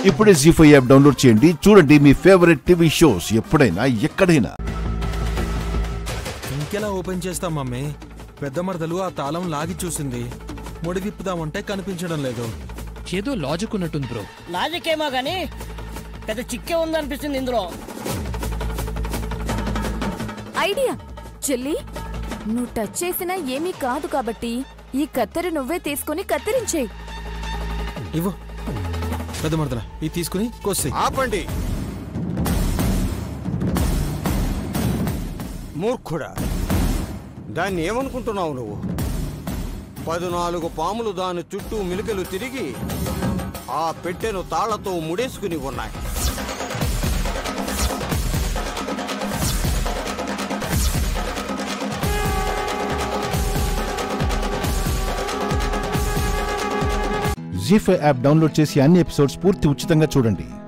ఇప్పుడే G five app download చేయండి చూడండి మీ ఫేవరెట్ టీవీ షోస్ ఎప్పుడైనా ఎక్కడైనా ఇంకెలా ఓపెన్ చేస్తాం మమ్మీ పెద్ద మరదలు ఆ తాళం లాగి చూసింది ముడి విప్పుదామంటే కనిపించడం లేదు ఏదో లాజిక్ ఉన్నట్టుంది బ్రో లాజిక్ ఏమో గానీ పెద్ద చిక్కే ఉందనిపిస్తుంది ఇందులో ఐడియా చెల్లి నువ్వు టచ్ చేసినా ఏమీ కాదు కాబట్టి ఈ కత్తెర నువ్వే తీసుకుని కత్తిరించేయి ఇవ్వు పెద్ద మరదల ఇది తీసుకుని కోసేయ్ ఆపండి మూర్ఖుడా దాన్ని ఏమనుకుంటున్నావు నువ్వు పదునాలుగు పాములు దాని చుట్టూ మిలికలు తిరిగి ఆ పెట్టెను తాళ్లతో ముడేసుకుని ఉన్నాయి జీ ఫైవ్ యాప్ డౌన్లోడ్ చేసి అన్ని ఎపిసోడ్స్ పూర్తి ఉచితంగా చూడండి